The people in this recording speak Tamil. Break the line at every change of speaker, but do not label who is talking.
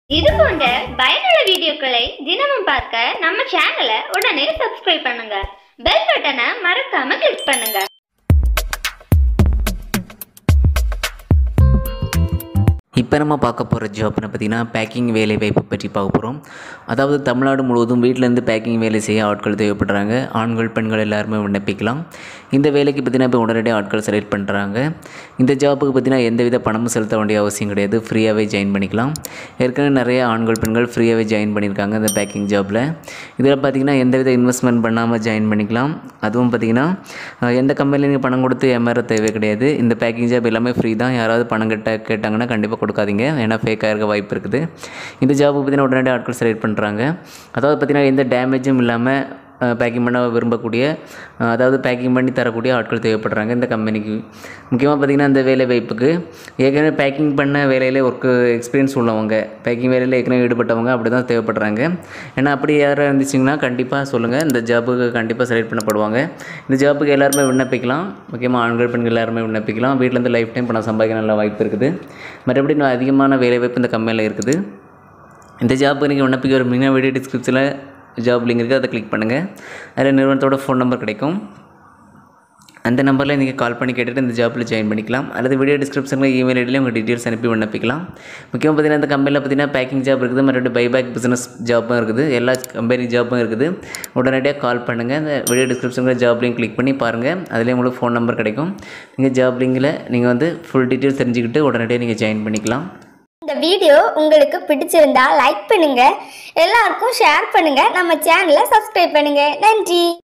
இது போன்ற பயனுள்ள வீடியோக்களை தினமும் பார்க்க நம்ம சேனலை உடனே சப்ஸ்கிரைப் பண்ணுங்க பெல் பட்டனை மறக்காம கிளிக் பண்ணுங்க
இப்போ நம்ம பார்க்க போகிற ஜாப்னு பார்த்தீங்கன்னா பேக்கிங் வேலை வாய்ப்பு பற்றி பார்க்க போகிறோம் அதாவது தமிழ்நாடு முழுவதும் வீட்டிலேருந்து பேக்கிங் வேலை செய்ய ஆட்கள் தேவைப்படுறாங்க ஆண்கள் பெண்கள் எல்லாருமே விண்ணப்பிக்கலாம் இந்த வேலைக்கு பார்த்தீங்கன்னா இப்போ உடனடியாக ஆட்கள் செலக்ட் பண்ணுறாங்க இந்த ஜாப்புக்கு பார்த்தீங்கன்னா எந்தவித பணமும் செலுத்த வேண்டிய அவசியம் கிடையாது ஃப்ரீயாகவே ஜாயின் பண்ணிக்கலாம் ஏற்கனவே நிறைய ஆண்கள் பெண்கள் ஃப்ரீயாகவே ஜாயின் பண்ணியிருக்காங்க இந்த பேக்கிங் ஜாப்பில் இதில் பார்த்தீங்கன்னா எந்தவித இன்வெஸ்ட்மெண்ட் பண்ணாமல் ஜாயின் பண்ணிக்கலாம் அதுவும் பார்த்தீங்கன்னா அஹ், எந்த கம்பெனியில் நீங்கள் பணம் கொடுத்து ஏமாற தேவை கிடையாது இந்த பேக்கிங் ஜாப் எல்லாமே ஃப்ரீ தான் யாராவது பணம் கட்ட கேட்டாங்கன்னா கண்டிப்பாக கொடுக்காதீங்க ஏன்னா ஃபேக்காக இருக்க வாய்ப்பு இருக்குது இந்த ஜாபுக்கு பார்த்தீங்கன்னா உடனடி ஆட்கள் செலக்ட் பண்ணுறாங்க அதாவது பார்த்தீங்கன்னா எந்த டேமேஜும் இல்லாமல் பேக்கிங் பண்ண விரும்பக்கூடிய அஹ், அதாவது பேக்கிங் பண்ணி தரக்கூடிய ஆட்கள் தேவைப்படுறாங்க இந்த கம்பெனிக்கு முக்கியமாக பார்த்திங்கன்னா இந்த வேலை வாய்ப்புக்கு ஏற்கனவே பேக்கிங் பண்ண வேலையிலே ஒர்க்கு எக்ஸ்பீரியன்ஸ் உள்ளவங்க பேக்கிங் வேலையில் ஏற்கனவே ஈடுபட்டவங்க அப்படி தான் தேவைப்படுறாங்க ஏன்னா அப்படி யாராவது இருந்துச்சிங்கன்னா கண்டிப்பாக சொல்லுங்கள் இந்த ஜாபுக்கு கண்டிப்பாக செலக்ட் பண்ணப்படுவாங்க இந்த ஜாபுக்கு எல்லாருமே விண்ணப்பிக்கலாம் முக்கியமாக ஆண்கள் பெண்கள் எல்லாருமே விண்ணப்பிக்கலாம் வீட்டிலேருந்து லைஃப் டைம் பணம் சம்பாதிக்க நல்ல வாய்ப்பு இருக்குது மற்றபடி இன்னும் அதிகமான வேலை வாய்ப்பு இந்த கம்பெனியில் இருக்குது இந்த ஜாப்புக்கு நீங்கள் விண்ணப்பிக்க விரும்புனீங்கன்னா வீடியோ டிஸ்கிரிப்ஷனில் ஜாப் லிங்க் இருக்குது அதை கிளிக் பண்ணுங்கள் அதில் நிறுவனத்தோட ஃபோன் நம்பர் கிடைக்கும் அந்த நம்பரில் நீங்கள் கால் பண்ணி கேட்டுட்டு இந்த ஜாப்பில் ஜாயின் பண்ணிக்கலாம் அல்லது வீடியோ டிஸ்கிரிப்ஷனில் இமெயில் ஐடியில் உங்கள் டீட்டெயில்ஸ் அனுப்பி விண்ணப்பிக்கலாம் முக்கியமாக பார்த்தீங்கன்னா இந்த கம்பெனியில் பார்த்தீங்கன்னா பேக்கிங் ஜாப் இருக்குது மறுபடியும் பைபேக் பிஸ்னஸ் ஜாப்பும் இருக்குது எல்லா கம்பெனி ஜாப்பும் இருக்குது உடனடியாக கால் பண்ணுங்கள் இந்த வீடியோ டிஸ்கிரிப்ஷனில் ஜாப் லிங்க் கிளிக் பண்ணி பாருங்கள் அதிலே உங்களுக்கு ஃபோன் நம்பர் கிடைக்கும் நீங்கள் ஜாப் லிங்கில் நீங்கள் வந்து ஃபுல் டீட்டெயில்ஸ் தெரிஞ்சுக்கிட்டு உடனடியாக நீங்கள் ஜாயின் பண்ணிக்கலாம்
இந்த வீடியோ உங்களுக்கு பிடிச்சிருந்தா லைக் பண்ணுங்க எல்லாருக்கும் ஷேர் பண்ணுங்க நம்ம சேனலை சப்ஸ்கிரைப் பண்ணுங்க நன்றி